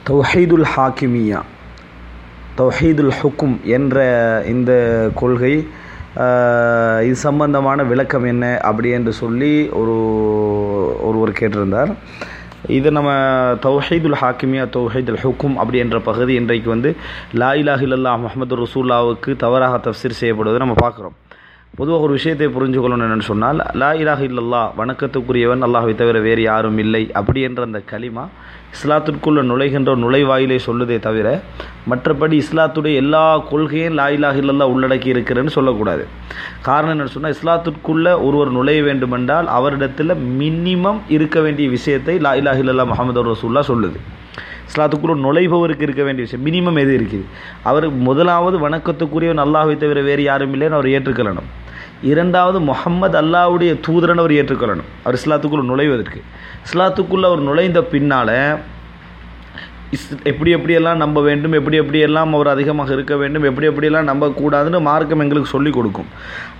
தௌஹீதுல் ஹாக்கிமியா தௌஹீதுல் ஹுக்கும் என்ற இந்த கொள்கை ஆஹ், இது சம்பந்தமான விளக்கம் என்ன அப்படி என்று சொல்லி ஒரு ஒருவர் கேட்டிருந்தார் இது நம்ம தௌஹீதுல் ஹாக்கிமியா தௌஹீதுல் ஹுக்கும் அப்படி என்ற பகுதி இன்றைக்கு வந்து லா இலாஹ இல்லல்லாஹ் முஹம்மது ரசூல்லாவுக்கு தவறாக தஃப்சீர் செய்யப்படுவதை நம்ம பார்க்குறோம் பொதுவாக ஒரு விஷயத்தை புரிஞ்சு கொள்ளணும் என்னன்னு சொன்னால் லா இலாஹ இல்லல்லா வணக்கத்துக்குரியவன் அல்லாஹ்வை தவிர வேறு யாரும் இல்லை அப்படி என்ற அந்த கலிமா இஸ்லாத்திற்குள்ள நுழைகின்ற ஒரு நுழைவாயிலே சொல்லுதே தவிர மற்றபடி இஸ்லாத்துடைய எல்லா கொள்கையும் லா இலாஹ இல்லல்லா உள்ளடக்கி இருக்கிறேன்னு சொல்லக்கூடாது காரணம் என்னன்னு சொன்னால் இஸ்லாத்திற்குள்ள ஒருவர் நுழைய வேண்டுமென்றால் அவரிடத்தில் மினிமம் இருக்க வேண்டிய விஷயத்தை லா இலாஹ இல்லல்லா முஹம்மது ரசூல்லா சொல்லுது இஸ்லாத்துக்குள்ள நுழைபவருக்கு இருக்க வேண்டிய விஷயம் மினிமம் எது இருக்குது அவர் முதலாவது வணக்கத்துக்குரியவன் அல்லாஹ்வை தவிர வேறு யாரும் இல்லைன்னு அவர் ஏற்றுக்கொள்ளணும் இரண்டாவது முஹம்மது அல்லாஹ்வுடைய தூதரன் அவர் ஏற்றுக்கொள்ளணும் அவர் இஸ்லாத்துக்குள்ள நுழைவதற்கு இஸ்லாத்துக்குள்ள அவர் நுழைந்த பின்னால் இஸ் எப்படி எப்படியெல்லாம் நம்ப வேண்டும் எப்படி எப்படியெல்லாம் அவர் அதிகமாக இருக்க வேண்டும் எப்படி எப்படியெல்லாம் நம்பக்கூடாதுன்னு மார்க்கம் எங்களுக்கு சொல்லிக் கொடுக்கும்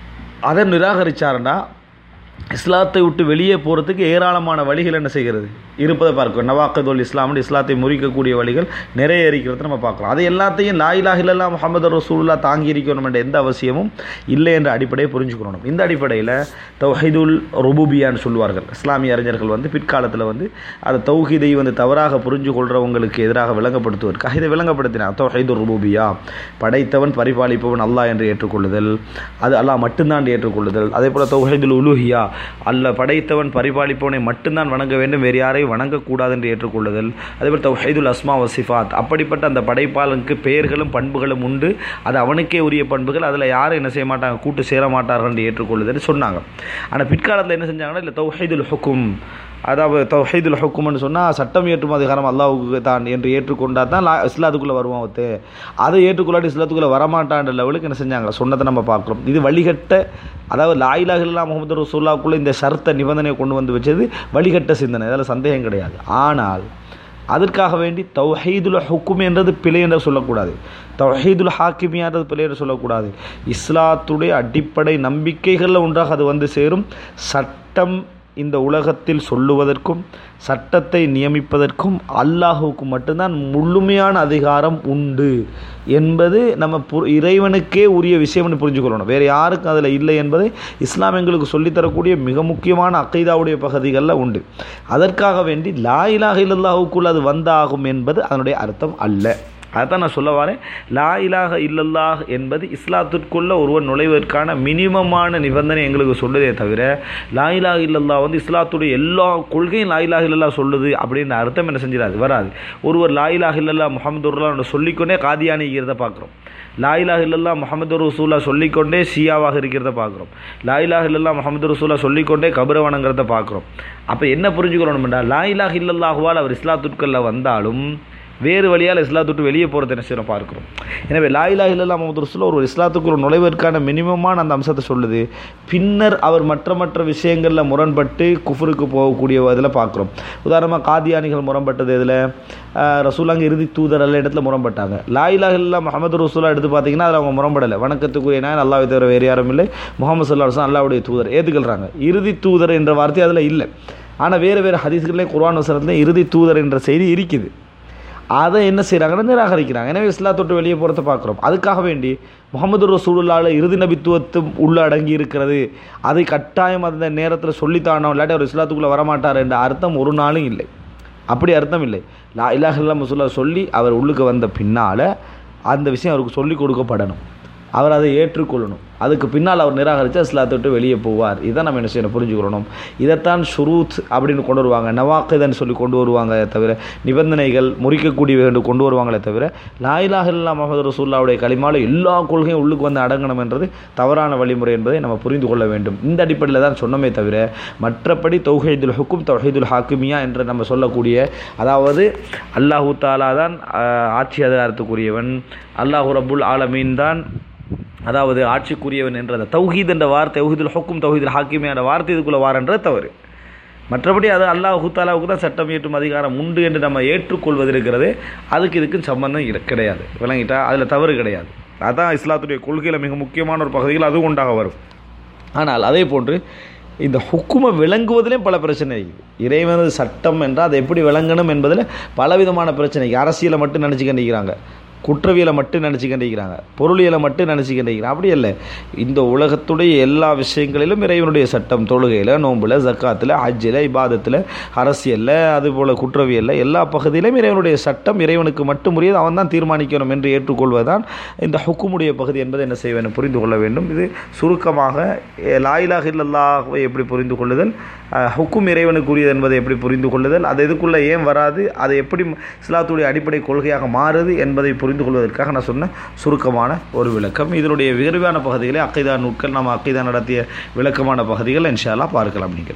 அதை நிராகரிச்சாருன்னா இஸ்லாத்தை விட்டு வெளியே போகிறதுக்கு ஏராளமான வழிகள் என்ன செய்கிறது இருப்பதை பார்க்கிறோம் நவாக்கதுல் இஸ்லாம்னு இஸ்லாத்தை முறிக்கக்கூடிய வழிகள் நிறைய இருக்கிறத நம்ம பார்க்கலாம் அது எல்லாத்தையும் லா இலாஹ இல்லல்லாஹ் முஹம்மது ரசூலுல்லா தாங்கி இருக்கணும் என்ற எந்த அவசியமும் இல்லை என்ற அடிப்படையை புரிஞ்சுக்கணும் இந்த அடிப்படையில் தௌஹீதுல் ருபூபியான்னு சொல்லுவார்கள் இஸ்லாமிய அறிஞர்கள் வந்து பிற்காலத்தில் வந்து அந்த தௌஹீதை வந்து தவறாக புரிஞ்சு கொள்றவங்களுக்கு எதிராக விளங்கப்படுத்துவதற்காக இதை விளங்கப்படுத்தினார் தௌஹீதுல் ருபூபியா படைத்தவன் பரிபாலிப்பவன் அல்லாஹ் என்று ஏற்றுக்கொள்ளுதல் அது அல்லாஹ் மட்டும்தான் என்று ஏற்றுக்கொள்ளுதல் அதே போல் தௌஹீதுல் உலுஹியா அல்ல படைத்தவன் பரிபாலிப்பவனை மட்டும்தான் வணங்க வேண்டும் வேறு யாரையும் வணங்கக்கூடாது என்று ஏற்றுக்கொள்ளுதல் அதேபோல் தௌஹீதுல் அஸ்மா வசிஃபாத் அப்படிப்பட்ட அந்த படைப்பாளனுக்கு பெயர்களும் பண்புகளும் உண்டு அது அவனுக்கே உரிய பண்புகள் அதில் யாரும் என்ன செய்ய மாட்டாங்க கூட்டு சேர மாட்டார்கள் என்று ஏற்றுக்கொள்ளுதல் சொன்னாங்க ஆனால் பிற்காலத்தில் என்ன செஞ்சாங்கன்னா இல்லை தௌஹீதுல் ஹுக்கும் அதாவது தௌஹீதுல் ஹுக்கும்னு சொன்னால் சட்டம் ஏற்றும் அதிகாரம் அல்லாஹ்வுக்கு தான் என்று ஏற்றுக்கொண்டால் தான் லா இஸ்லாத்துக்குள்ளே வருவான் ஒத்து அதை ஏற்றுக்கொள்ளாட்டி இஸ்லாத்துக்குள்ளே வரமாட்டான்ற லெவலுக்கு என்ன செஞ்சாங்க சொன்னதை நம்ம பார்க்குறோம் இது வழிகட்ட அதாவது லாயிலாக இல்லா முகமது ரசூல்லாவுக்குள்ளே இந்த ஷர்த்த நிபந்தனையை கொண்டு வந்து வச்சது வழிகட்ட சிந்தனை அதில் சந்தேகம் கிடையாது ஆனால் அதற்காக வேண்டி தௌஹீதுல் ஹுக்கும் என்றது பிழை என்று சொல்லக்கூடாது தௌஹீதுல் ஹாக்கிமியான்றது பிழை என்று சொல்லக்கூடாது இஸ்லாத்துடைய அடிப்படை நம்பிக்கைகளில் ஒன்றாக அது வந்து சேரும் சட்டம் இந்த உலகத்தில் சொல்லுவதற்கும் சட்டத்தை நியமிப்பதற்கும் அல்லாஹுவுக்கு மட்டும்தான் முழுமையான அதிகாரம் உண்டு என்பது நம்ம பு இறைவனுக்கே உரிய விஷயம்னு புரிஞ்சுக்கொள்ளணும் வேறு யாருக்கும் அதில் இல்லை என்பதை இஸ்லாம் எங்களுக்கு சொல்லித்தரக்கூடிய மிக முக்கியமான அக்கைதாவுடைய பகுதிகளில் உண்டு அதற்காக வேண்டி லா இலாஹ இல்லல்லாஹுக்குள் அது வந்தாகும் என்பது அதனுடைய அர்த்தம் அல்ல அதான் நான் சொல்ல வரேன் லா இலாஹ இல்லல்லாஹ் என்பது இஸ்லாத்திற்குள்ள ஒருவர் நுழைவதற்கான மினிமமான நிபந்தனை எங்களுக்கு சொல்லுதே தவிர லா இலாஹ இல்லல்லாஹ் வந்து இஸ்லாத்துடைய எல்லா கொள்கையும் லா இலாஹ இல்லல்லாஹ் சொல்லுது அப்படின்ற அர்த்தம் என்ன செஞ்சிடாது வராது ஒருவர் லா இலாஹ இல்லல்லாஹ் முகமது சொல்லிக்கொண்டே காதியானிக்கிறத பார்க்குறோம் லா இலாஹ இல்லல்லா முகமது ரசூலா சொல்லிக்கொண்டே ஷியாவாக இருக்கிறத பார்க்குறோம் லா இலாஹ இல்லல்லா முகமது ரசூலா சொல்லிக்கொண்டே கபர வணங்குறத பார்க்குறோம் அப்போ என்ன புரிஞ்சுக்கணும்டா லா இலாஹ இல்லல்லாஹுவால் அவர் இஸ்லாத்துக்குள்ள வந்தாலும் வேறு வழியால் இஸ்லாத்தை விட்டு வெளியே போகிறத என்ன செய்யணும் பார்க்குறோம் எனவே லா இலாஹ இல்லல்லா முகமது ரசூலா ஒரு இஸ்லாத்துக்கு ஒரு நுழைவதற்கான மினிமமான அந்த அம்சத்தை சொல்லுது பின்னர் அவர் மற்ற மற்ற விஷயங்களில் முரண்பட்டு குஃபருக்கு போகக்கூடிய இதில் பார்க்குறோம் உதாரணமாக காதியானிகள் முரண்பட்டது இதில் ரசூலாங்க இறுதி தூதர் எல்லா இடத்துல முரண்பட்டாங்க லா இலாஹ இல்லல்லா முகமது ரசூலா எடுத்து பார்த்தீங்கன்னா அதில் அவங்க முரண்படலை வணக்கத்துக்குரிய நான் அல்லாஹ் தவிர வேறு யாரும் இல்லை முகமது சல்லா அலுவலம் அல்லாவுடைய தூதர் ஏற்றுக்கொள்கிறாங்க இறுதி தூதர் என்ற வார்த்தை அதில் இல்லை ஆனால் வேறு வேறு ஹதீஸ்களே குர்ஆன் வசனத்தில் இறுதி தூதர் என்ற செய்தி இருக்குது அதை என்ன செய்கிறாங்கன்னா நிராகரிக்கிறாங்க எனவே இஸ்லாத்தொட்டு வெளியே போகிறத பார்க்குறோம் அதுக்காக வேண்டி முகமது ரசூலுல்லாவில் இறுதி நபித்துவத்தும் உள்ள அடங்கி இருக்கிறது அதை கட்டாயம் அந்த நேரத்தில் சொல்லித்தானோம் இல்லாட்டி அவர் இஸ்லாத்துக்குள்ளே வரமாட்டார் என்ற அர்த்தம் ஒரு நாளும் இல்லை அப்படி அர்த்தம் இல்லை லா இலாஹல்லா முசுல்லா சொல்லி அவர் உள்ளுக்கு வந்த பின்னால் அந்த விஷயம் அவருக்கு சொல்லிக் கொடுக்கப்படணும் அவர் அதை ஏற்றுக்கொள்ளணும் அதுக்கு பின்னால் அவர் நிராகரித்து இஸ்லாத்தை விட்டு வெளியே போவார் இதை நம்ம என்ன செய்யணும் புரிஞ்சுக்கணும் இதைத்தான் ஷுரூத் அப்படின்னு கொண்டு வருவாங்க நவாக்குதன்னு சொல்லி கொண்டு வருவாங்க தவிர நிபந்தனைகள் முறிக்கக்கூடிய என்று கொண்டு வருவாங்களே தவிர லாயிலாக இல்லா முகமது ரசூல்லாவுடைய களிமால எல்லா கொள்கையும் உள்ளுக்கு வந்து அடங்கணும் என்றது தவறான வழிமுறை என்பதை நம்ம புரிந்து கொள்ள வேண்டும் இந்த அடிப்படையில் தான் சொன்னமே தவிர மற்றபடி தௌஹீதுல் ஹுக்கும் தௌஹீதுல் ஹாக்கிமியா என்று நம்ம சொல்லக்கூடிய அதாவது அல்லாஹூ தாலா தான் ஆஹ், ஆட்சி அதிகாரத்துக்குரியவன் அல்லாஹூ ரபுல் ஆலமீன் தான் அதாவது ஆட்சிக்குரியவன் என்ற அந்த தௌஹீத் என்ற வார்த்தை தௌஹீதுல் ஹுக்கும் தௌஹீதுல் ஹாக்கிமே என்ற வார்த்தை இதுக்குள்ளே வாரன்றது தவறு மற்றபடி அது அல்லாஹு தாலாவுக்கு தான் சட்டம் இயற்றும் அதிகாரம் உண்டு என்று நம்ம ஏற்றுக்கொள்வது இருக்கிறது அதுக்கு இதுக்கும் சம்பந்தம் இரு- கிடையாது விளங்கிட்டா அதில் தவறு கிடையாது அதான் இஸ்லாத்துடைய கொள்கையில் மிக முக்கியமான ஒரு பகுதிகள் அதுவும் உண்டாக வரும் ஆனால் அதே போன்று இந்த ஹுக்குமை விளங்குவதிலே பல பிரச்சனை இருக்குது இறைவனது சட்டம் என்றால் அதை எப்படி விளங்கணும் என்பதில் பலவிதமான பிரச்சனை அரசியலை மட்டும் நினச்சி கண்டிக்கிறாங்க குற்றவியலை மட்டும் நினச்சி கண்டிக்கிறாங்க பொருளியலை மட்டும் நினச்சி கண்டிக்கிறாங்க அப்படி இல்லை இந்த உலகத்துடைய எல்லா விஷயங்களிலும் இறைவனுடைய சட்டம் தொழுகையில் நோம்பில் ஜக்காத்தில் ஹஜ்ஜில் இபாதத்தில் அரசியலில் அதுபோல் குற்றவியலில் எல்லா பகுதியிலும் இறைவனுடைய சட்டம் இறைவனுக்கு மட்டும் உரியது அவன் தான் தீர்மானிக்கணும் என்று ஏற்றுக்கொள்வதுதான் இந்த ஹுக்குமுடைய பகுதி என்பதை என்ன செய்ய வேண்டும் புரிந்து கொள்ள வேண்டும் இது சுருக்கமாக எ, லா இலாஹ இல்லல்லாஹ்வை எப்படி புரிந்து கொள்ளுதல் அஹ், ஹுக்கும் இறைவனுக்குரியது என்பதை எப்படி புரிந்து கொள்ளுதல் அது இதுக்குள்ளே ஏன் வராது அது எப்படி இஸ்லாத்துடைய அடிப்படை கொள்கையாக மாறுது என்பதை புரிந்து கொள்வதற்காக நான் சொன்ன சுருக்கமான ஒரு விளக்கம் இதனுடைய விரிவான பகுதிகளை அக்கைதா நூட்கள் நம்ம அக்கைதா நடத்திய விளக்கமான பகுதிகள் இன்ஷா அல்லாஹ் பார்க்கலாம் நீங்கள்